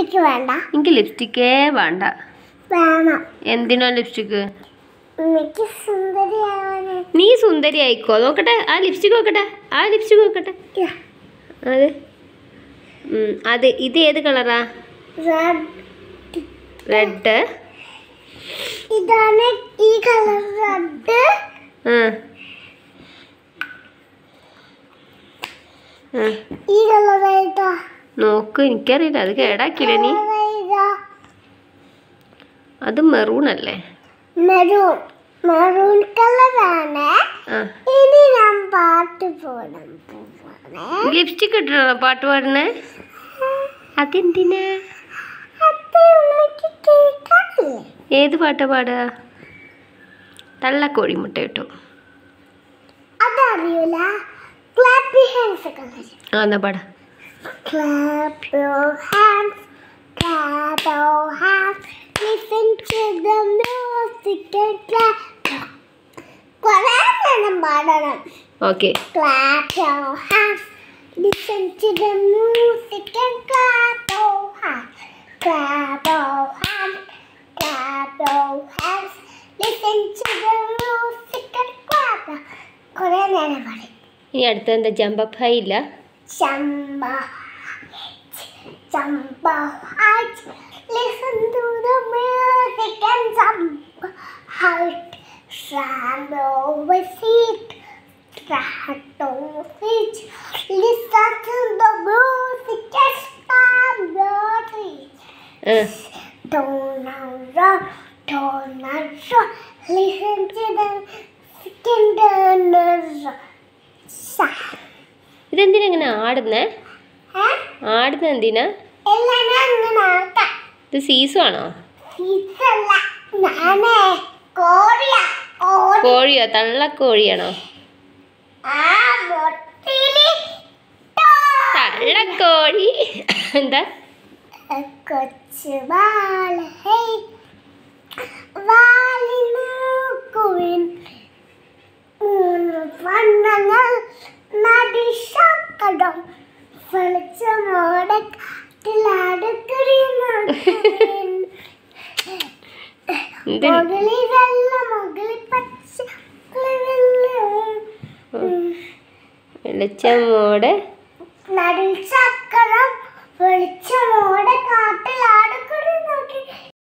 Lipstick വേണ്ട എനിക്ക് ലിപ്സ്റ്റിക്കേ വേണ്ട വേണം എന്തിനാ ലിപ്സ്റ്റിക്ക് എനിക്ക് സുന്ദരിയാവാന് നീ സുന്ദരി ആയിക്കോ നോക്കട്ടെ ആ ലിപ്സ്റ്റിക്ക് നോക്കട്ടെ ആ ലിപ്സ്റ്റിക്ക് നോക്കട്ടെ അത് ഉം, അത് ഇത് ഏത് കളറാ റെഡ് റെഡ് ഇതാണ് ഈ കളർ റെഡ് ഈ കളർ ഏതാ നോക്ക് എനിക്കറിയില്ല അത് കേടാക്കിയില്ല നീ ഏതാ അത് മെറൂൺ അല്ലേ മെറൂൺ മെറൂൺ കളറാണ് ആ ഇനി ഞാൻ പാട്ട് പോടാൻ പോവാണ് ലിപ്സ്റ്റിക് ഇട്ടിട്ടാണോ പാട്ട് പാടുന്നേ അതെന്തിനാ അത് ഉമ്മയ്ക്ക് കേൾക്കാറില്ലേ ഏത് പാട്ടാ പാടുക തള്ളക്കോഴി മുട്ട ഇട്ടു അതറിയൂല ക്ലാപ്പ് ഹാൻഡ്സ് ഒക്കെ അറിയാം. ആ എന്നാ പാടാ Clap your hands, clap your hands, listen to the music and clap. കുറേ നേരം പാടണം okay Clap your hands, listen to the music and clap your hands. Clap your hands, clap your hands, listen to the music and clap. കുറേ നേരം പാടി ഇനി അടുത്ത എന്താ jump up high ഇല്ല Jumbo Jumbo height. Listen to the music and jump height. Stand over seat. Stand over seat. Listen to the music and stand over seat. ആ Turn around, turn around. Listen to the music and turn around. Sa- ഇതെന്തിനാ ഇങ്ങനെ ആടുന്നേ Eh? ആടുന്ന എന്തിനാ എല്ലാം ഞാൻ അങ്ങനെ ആക്കാം ഇത് സീസു ആണോ ഇതല്ല ഞാനേ കോഴിയ കോഴി കോഴിയോ തള്ളക്കോഴിയാണോ ആ മൊട്ടില് തള്ളക്കോഴി എന്താ കൊച്ചു വാല ഹേ വാലിനൂക്കുവിൻ മൂന്ന് വണ്ണങ്ങൾ നടിശക്കടം വെളിച്ചമോടെ കാട്ടിലാടുക്കുറിയുന്ന എന്ത് മുകളിൽ വെള്ള മുകളിൽ പച്ച മുകളിൽ വെള്ള. വെളിച്ചമോടെ നടുൽ ചക്രം വെളിച്ചമോടെ കാട്ടിൽ